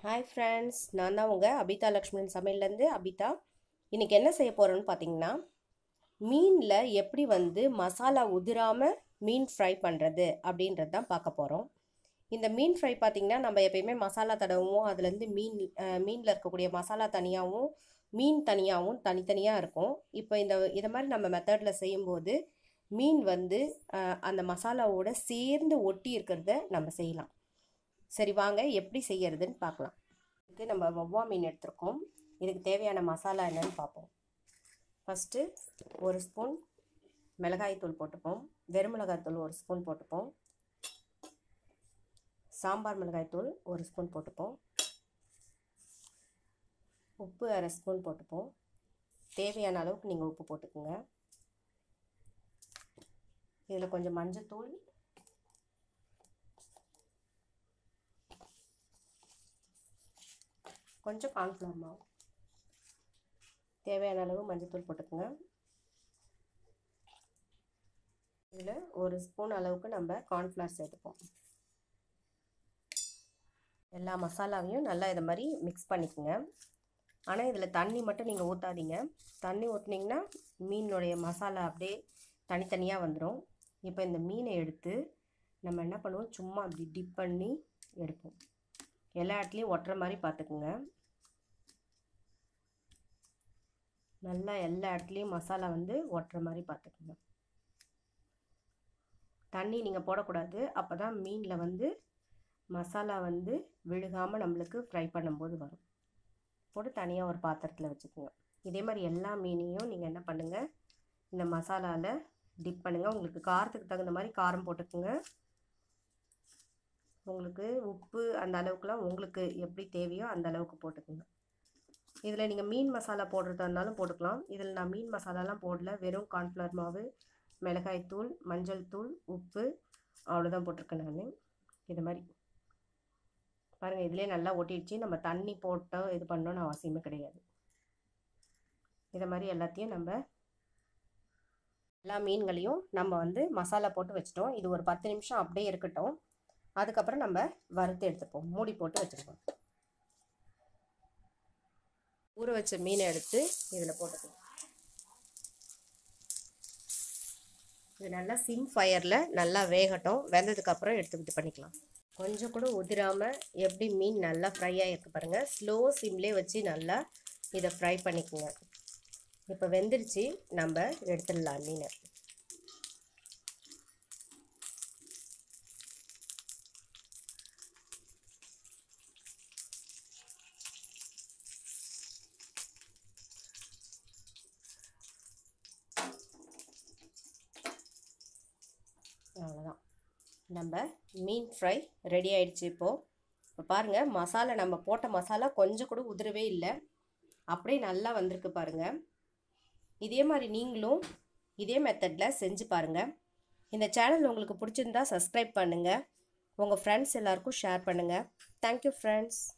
hi friends நான் தான் உங்கள் அபிதா லக்ஷ்மணன் சமையல்லேருந்து அபிதா இன்றைக்கி என்ன செய்ய போகிறோன்னு பார்த்தீங்கன்னா மீனில் எப்படி வந்து மசாலா உதிராமல் மீன் ஃப்ரை பண்ணுறது அப்படின்றது தான் பார்க்க போகிறோம் இந்த மீன் ஃப்ரை பார்த்திங்கன்னா நம்ம எப்பயுமே மசாலா தடவும் அதுலேருந்து மீன் மீனில் இருக்கக்கூடிய மசாலா தனியாகவும் மீன் தனியாகவும் தனித்தனியாக இருக்கும் இப்போ இந்த இதை மாதிரி நம்ம மெத்தடில் செய்யும்போது மீன் வந்து அஹ், அந்த மசாலாவோட சேர்ந்து ஒட்டி இருக்கிறத நம்ம செய்யலாம் சரி வாங்க எப்படி செய்யறதுன்னு பார்க்கலாம் இதுக்கு நம்ம வவ்வா மீன் எடுத்திருக்கோம் இதுக்கு தேவையான மசாலா என்னன்னு பார்ப்போம் ஃபஸ்ட்டு ஒரு ஸ்பூன் மிளகாய்த்தூள் போட்டுப்போம் வெறும் மிளகாய்த்தூள் ஒரு ஸ்பூன் போட்டுப்போம் சாம்பார் மிளகாய்த்தூள் ஒரு ஸ்பூன் போட்டுப்போம் உப்பு அரை ஸ்பூன் போட்டுப்போம் தேவையான அளவுக்கு நீங்கள் உப்பு போட்டுக்கோங்க இதில் கொஞ்சம் மஞ்சத்தூள் கொஞ்சம் கார்ன்ஃப்ளவர் மாவு தேவையான அளவு மஞ்சத்தூள் போட்டுக்கோங்க இதில் ஒரு ஸ்பூன் அளவுக்கு நம்ம கார்ன்ஃப்ளவர் சேர்த்துப்போம் எல்லா மசாலாவையும் நல்லா இதை மாதிரி மிக்ஸ் பண்ணிக்கோங்க ஆனால் இதில் தண்ணி மட்டும் நீங்கள் ஊற்றாதீங்க தண்ணி ஊற்றுனீங்கன்னா மீனுடைய மசாலா அப்படியே தனித்தனியாக வந்துடும் இப்போ இந்த மீனை எடுத்து நம்ம என்ன பண்ணுவோம் சும்மா அப்படி டிப் பண்ணி எடுப்போம் எல்லா இடத்துலையும் ஒட்டுற மாதிரி பார்த்துக்குங்க நல்லா எல்லா இடத்துலையும் மசாலா வந்து ஒட்டுற மாதிரி பார்த்துக்குங்க தண்ணி நீங்கள் போடக்கூடாது அப்போ தான் மீனில் வந்து மசாலா வந்து விழுகாமல் நம்மளுக்கு ஃப்ரை பண்ணும்போது வரும் போட்டு தனியாக ஒரு பாத்திரத்தில் வச்சுக்கோங்க இதே மாதிரி எல்லா மீனையும் நீங்கள் என்ன பண்ணுங்கள் இந்த மசாலாவில் டிப் பண்ணுங்கள் உங்களுக்கு காரத்துக்கு தகுந்த மாதிரி காரம் போட்டுக்கோங்க உங்களுக்கு உப்பு அந்த அளவுக்குலாம் உங்களுக்கு எப்படி தேவையோ அந்த அளவுக்கு போட்டுக்கோங்க இதில் நீங்கள் மீன் மசாலா போடுறதா இருந்தாலும் போட்டுக்கலாம் இதில் நான் மீன் மசாலாலாம் போடல வெறும் கார்ன்ஃப்ளவர் மாவு மிளகாய் தூள் மஞ்சள் தூள் உப்பு அவ்வளோதான் போட்டிருக்கேன் நான் இது மாதிரி பாருங்கள் இதிலே நல்லா ஒட்டிடுச்சு நம்ம தண்ணி போட்டோம் இது பண்ணோன்னு அவசியமே கிடையாது இதை மாதிரி எல்லாத்தையும் நம்ம எல்லா மீன்களையும் நம்ம வந்து மசாலா போட்டு வச்சிட்டோம் இது ஒரு பத்து நிமிஷம் அப்படியே இருக்கட்டும் அதுக்கப்புறம் நம்ம வறுத்து எடுத்துப்போம் மூடி போட்டு வச்சுருப்போம் ஊற வச்ச மீனை எடுத்து இதில் போட்டுக்கலாம் இது நல்லா சிம் ஃபயரில் நல்லா வேகட்டும் வெந்ததுக்கப்புறம் எடுத்து இது பண்ணிக்கலாம் கொஞ்சம் கூட உதிராமல் எப்படி மீன் நல்லா ஃப்ரை ஆகிருக்கு பாருங்கள் ஸ்லோ சிம்லே வச்சு நல்லா இதை ஃப்ரை பண்ணிக்கோங்க இப்போ வெந்துருச்சு நம்ம எடுத்துடலாம் மீனை அவ்வளோதான் நம்ம மீன் ஃப்ரை ரெடி ஆயிடுச்சு இப்போது இப்போ பாருங்கள் மசாலா நம்ம போட்ட மசாலா கொஞ்சம் கூட உதிரவே இல்லை அப்படியே நல்லா வந்திருக்கு பாருங்கள் இதே மாதிரி நீங்களும் இதே மெத்தடில் செஞ்சு பாருங்கள் இந்த சேனல் உங்களுக்கு பிடிச்சிருந்தா சப்ஸ்கிரைப் பண்ணுங்கள் உங்கள் ஃப்ரெண்ட்ஸ் எல்லாருக்கும் ஷேர் பண்ணுங்கள் தேங்க்யூ ஃப்ரெண்ட்ஸ்